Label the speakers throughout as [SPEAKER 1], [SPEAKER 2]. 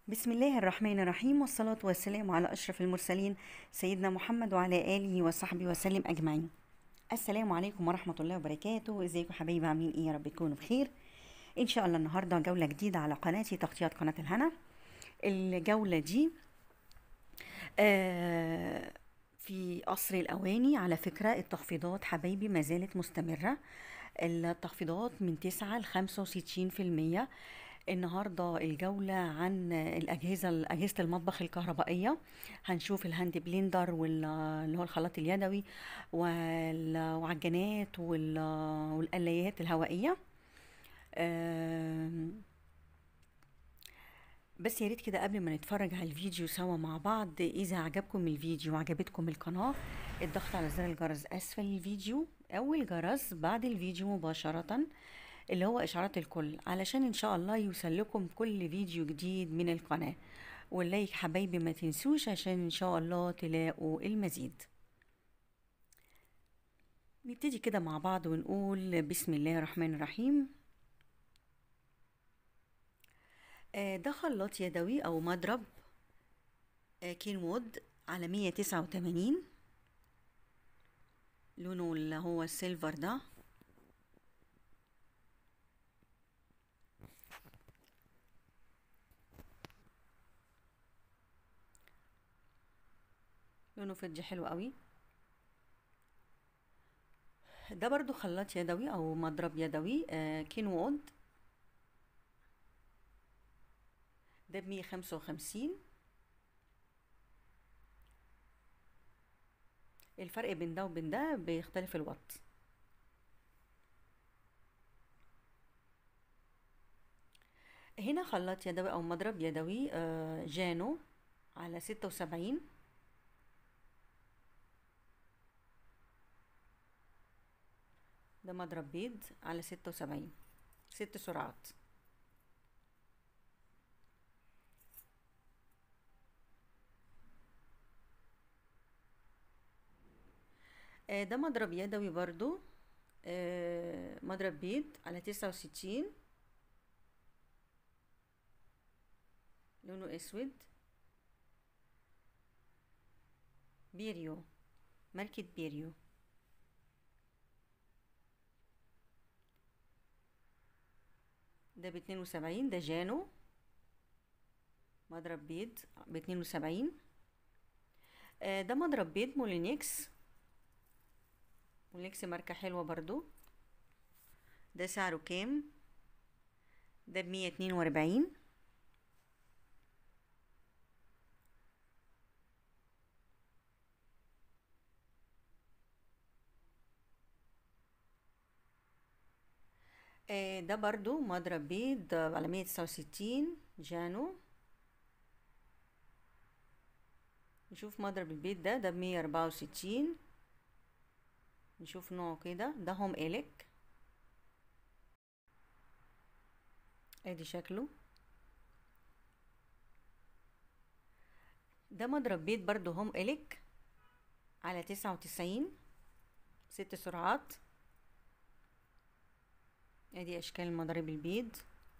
[SPEAKER 1] بسم الله الرحمن الرحيم والصلاة والسلام على أشرف المرسلين سيدنا محمد وعلى آله وصحبه وسلم أجمعين السلام عليكم ورحمة الله وبركاته ازيكم حبايبي عاملين ايه يا رب تكونوا بخير ان شاء الله النهارده جولة جديدة على قناتي تغطيات قناة الهنا الجولة دي آه في قصر الأواني على فكرة التخفيضات حبايبي ما زالت مستمرة التخفيضات من تسعة لخمسة وستين في المية النهاردة الجولة عن الأجهزة أجهزة المطبخ الكهربائية هنشوف الهاند بلندر واللي هو الخلاط اليدوي والعجانات وال- والقلايات الهوائية آم، بس يا ريت كده قبل ما نتفرج على الفيديو سوا مع بعض اذا عجبكم الفيديو وعجبتكم القناة الضغط على زر الجرس اسفل الفيديو او الجرس بعد الفيديو مباشرة اللي هو اشعارات الكل علشان ان شاء الله يوصل لكم كل فيديو جديد من القناة واللايك حبايبي ما تنسوش عشان ان شاء الله تلاقوا المزيد نبتدي كده مع بعض ونقول بسم الله الرحمن الرحيم آه، ده خلاط يدوي او مضرب آه، كينوود على 189 لونه اللي هو السيلفر ده لونه فضي حلو قوي ده برضو خلاط يدوي او مضرب يدوي آه، كينوود ده بمية خمسة وخمسين الفرق بين ده وبين ده بيختلف الوات هنا خلاط يدوي او مضرب يدوي آه، جانو على ستة وسبعين ده مضرب بيض على ستة وسبعين ست سرعات آه، ده مضرب يدوي برضو آه، مضرب بيض على تسعة وستين لونه اسود بيريو ماركة بيريو ده باتنين وسبعين ده جانو مضرب بيض باتنين وسبعين آه، ده مضرب بيض مولينيكس مولينيكس ماركة حلوة برضو ده سعره كام ده بمية اتنين واربعين آه، ده برضو مضرب بيض على مية تسعة وستين جانو نشوف مضرب البيض ده ده بمية أربعة وستين نشوف نوعه كده ده هوم إليك ادي شكله ده مضرب بيض برضو هوم إليك على تسعة وتسعين ست سرعات ادي اشكال مضارب البيض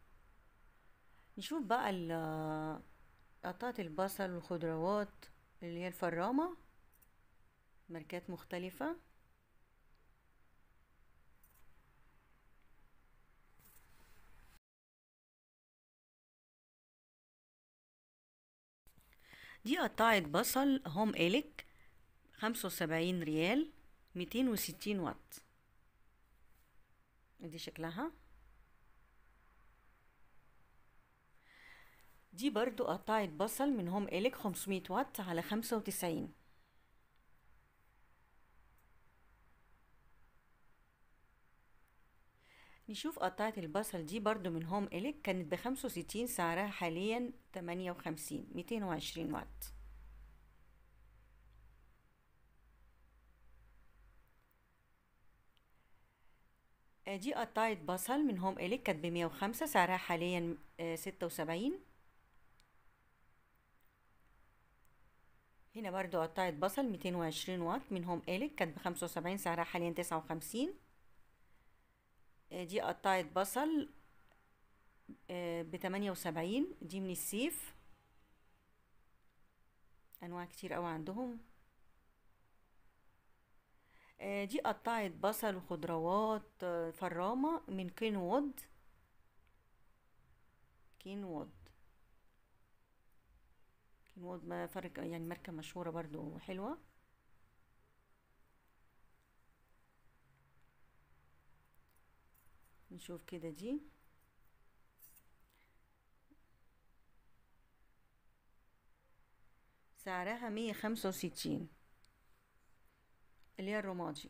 [SPEAKER 1] نشوف بقى ال- قطعة البصل والخضروات اللي هي الفرامة ماركات مختلفة دي قطعة بصل هوم إليك خمسة وسبعين ريال ميتين وستين واط دي شكلها دي برضو قطعة بصل من هوم إليك 500 واط على 95 نشوف قطعة البصل دي برضو من هوم إليك كانت بخمسة وستين سعرها حاليا تمانية وخمسين ميتين وعشرين واط آه، دي قطعة بصل من هوم إليك كانت بمية وخمسة سعرها حاليا ستة وسبعين هنا برضو قطعة بصل ميتين وعشرين واط من هوم إليك كانت بخمسة وسبعين سعرها حاليا تسعة وخمسين دي قطعة بصل بتمانية وسبعين دي من السيف انواع كتير قوي عندهم آه، دي قطعة بصل وخضروات آه، فرامة من كين وود كين وود كين وود ما فرق يعني ماركة مشهورة برضو حلوة نشوف كده دي سعرها مية خمسة وستين اللي هي الرمادي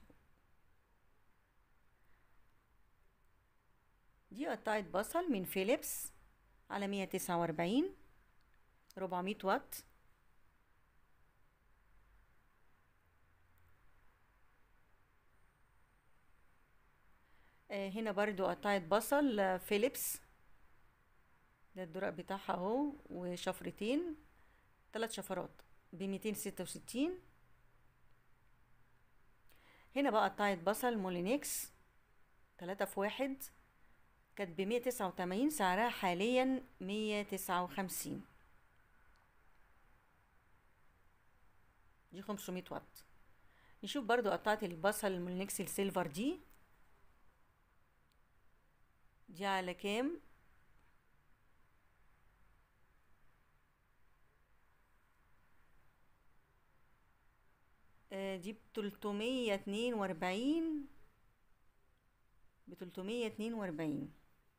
[SPEAKER 1] دي قطعة بصل من فيليبس على مية تسعة وأربعين ربعمية واط آه، هنا برضو قطعة بصل آه، فيليبس ده الدرق بتاعها اهو وشفرتين ثلاث شفرات بميتين ستة وستين هنا بقى قطعة بصل مولينيكس تلاتة في واحد كانت بمية تسعة وتمانين سعرها حاليا مية تسعة وخمسين دي خمسمية واط نشوف برضو قطعة البصل المولينيكس السيلفر دي دي على كام آه، دي بتلتمية اتنين واربعين بتلتمية اتنين واربعين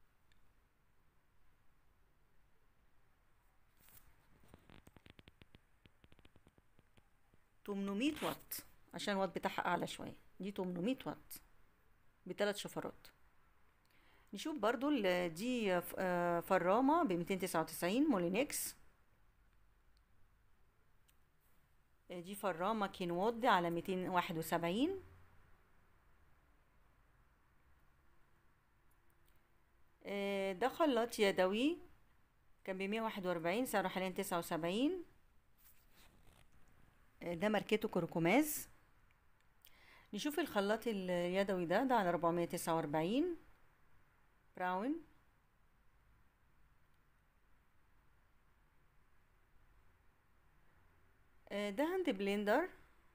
[SPEAKER 1] تمنمية واط عشان الواط بتاعها أعلى شوية دي تمنمية واط بتلات شفرات نشوف برضو ال- دي ف- آه، فرامة بميتين تسعة وتسعين مولينكس آه، دي فرامة كينوود على ميتين واحد وسبعين آه، ده خلاط يدوي كان بمية واحد وأربعين سعره حاليا تسعة وسبعين ده ماركته كركماز نشوف الخلاط اليدوي ده ده على ربعمية تسعة وأربعين براون آه، ده هاند بلندر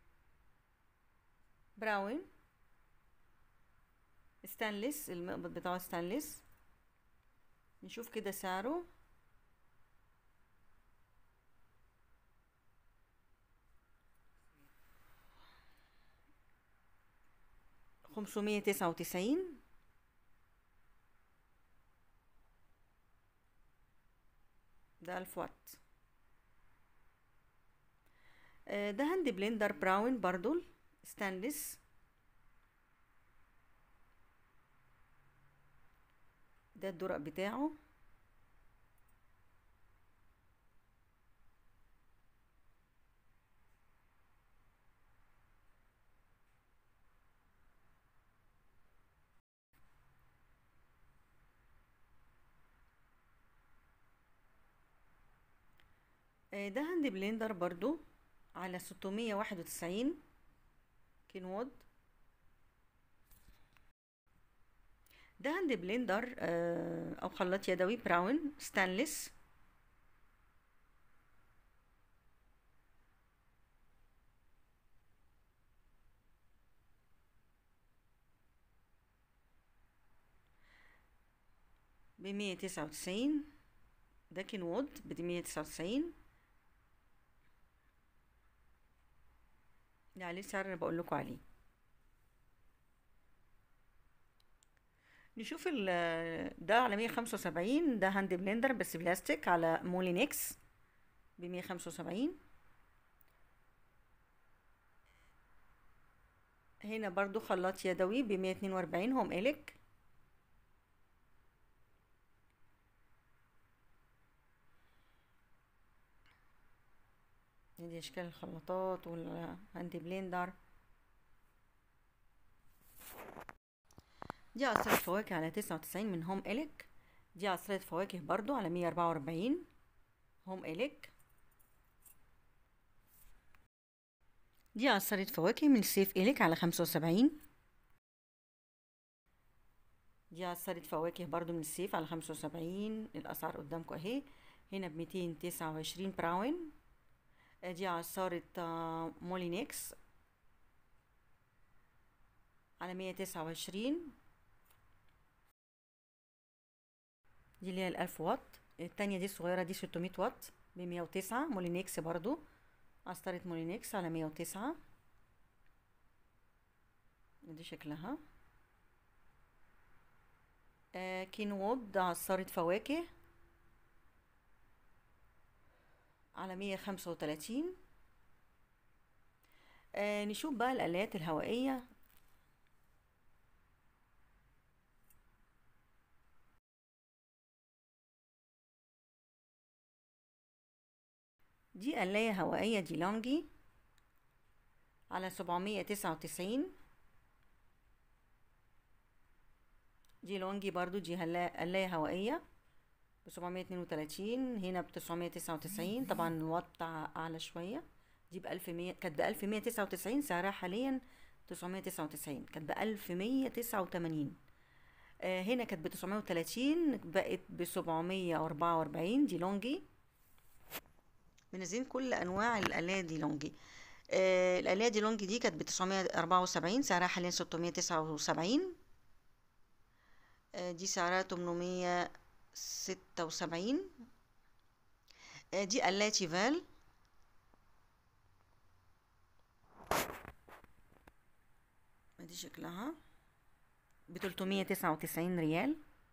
[SPEAKER 1] براون ستانلس المقبض بتاعه ستانلس نشوف كده سعره خمسمية تسعة وتسعين ده ألف واط آه، ده هاند بلندر براون برضو ستانلس ده الدرق بتاعه آه، ده هاند بلندر برضو على ستمية واحد وتسعين كينوود ده هاند بلندر آه، أو خلاط يدوي براون ستانلس بمية تسعة وتسعين ده كينوود بمية تسعة وتسعين ده عليه السعر اللي بقول لكم عليه نشوف ال ده على مية خمسة وسبعين ده هاند بلندر بس بلاستيك على مولينكس بمية خمسة وسبعين هنا برضو خلاط يدوي بمية اتنين واربعين هوم إليك دي أشكال الخلاطات والهاند بلندر دي عصيرة فواكه على تسعة وتسعين من هوم إليك دي عصيرة فواكه برضو على مية أربعة وأربعين هوم إليك دي عصيرة فواكه من سيف إليك على خمسة وسبعين دي عصيرة فواكه برضو من السيف على خمسة وسبعين الأسعار قدامكم أهي هنا بميتين تسعة وعشرين براون آه، دي عصارة آه، مولينكس على مية تسعة وعشرين دي اللي هي الألف واط التانية دي الصغيرة دي ستمية واط بمية وتسعة مولينكس برضو عصارة مولينكس على مية وتسعة دي شكلها آه كينوود عصارة فواكه على مية خمسة وتلاتين آه نشوف بقى الآلات الهوائية دي قلاية هوائية دي لونجي على سبعمية تسعة وتسعين دي لونجي برضو دي قلاية هوائية بسبعمية اتنين وتلاتين هنا بتسعمية تسعة وتسعين طبعا الوات أعلى شوية دي بألف مية كانت بألف مية تسعة وتسعين سعرها حاليا تسعمية تسعة وتسعين كانت بألف مية تسعة وتمانين آه هنا كانت بتسعمية وتلاتين بقت بسبعمية أربعة وأربعين دي لونجي منزلين كل انواع الاليه دي لونجي آه الاليه دي لونجي دي كانت ب 974 سعرها حاليا 679 آه دي سعرها 876 آه دي اليه تيفال دي شكلها ب 399 ريال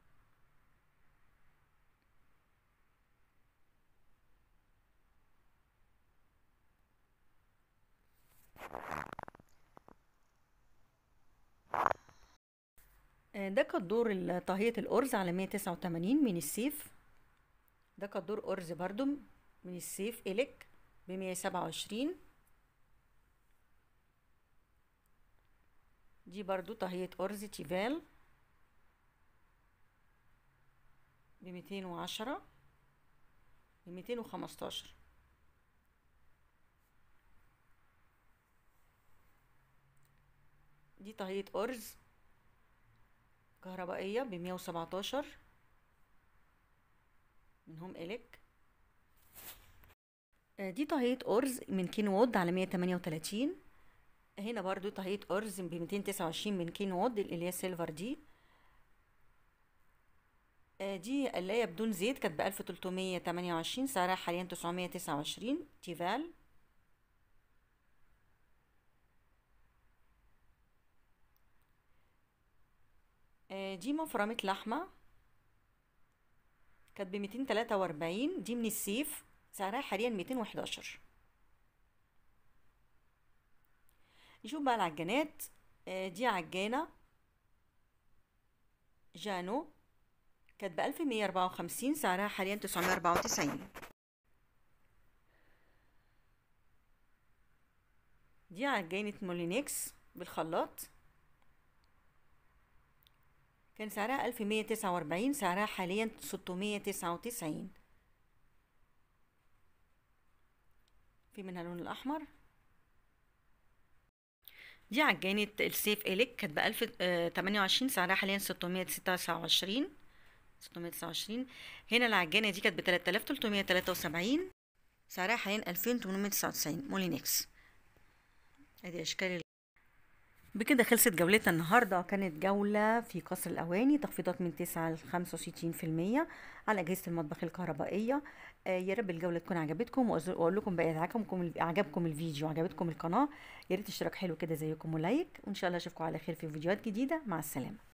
[SPEAKER 1] ده كدور طاهية الأرز على مية تسعة وتمانين من السيف ده كدور أرز برضو من السيف إلك بمية سبعة وعشرين دي برضو طاهية أرز تيفال بميتين وعشرة بميتين وخمستاشر دي طاهية أرز كهربائية بمية وسبعتاشر من هوم إليك دي طاهية أرز من كينو وود على مية تمانية وتلاتين هنا برضو طاهية أرز بميتين تسعة وعشرين من كينو وود اللي هي سيلفر دي دي قلاية بدون زيت كانت بألف تلتمية تمانية وعشرين سعرها حاليا تسعمية تسعة وعشرين تيفال دي مفرمة لحمة كانت بميتين تلاتة وأربعين دي من السيف سعرها حاليا ميتين وحداشر نشوف بقى العجانات دي عجانة جانو كانت بألف مية أربعة وخمسين سعرها حاليا تسعمية أربعة وتسعين دي عجانة مولينكس بالخلاط كان سعرها ألف مية تسعة وأربعين سعرها حاليا ستمية تسعة وتسعين في منها اللون الأحمر دي عجانة السيف إليك كانت بألف تمانية وعشرين سعرها حاليا ستمية تسعة وعشرين ستمية تسعة وعشرين هنا العجانة دي كانت بتلات آلاف تلتمية تلاتة وسبعين سعرها حاليا ألفين تمنمية تسعة وتسعين مولينكس ادي أشكال بكده خلصت جولتنا النهاردة كانت جولة في قصر الأواني تخفيضات من تسعة لخمسة وستين في المية على أجهزة المطبخ الكهربائية آه يا رب الجولة تكون عجبتكم وأقول لكم بقى عجبكم عجبكم الفيديو وعجبتكم القناة يا ريت اشتراك حلو كده زيكم ولايك وإن شاء الله أشوفكم على خير في فيديوهات جديدة مع السلامة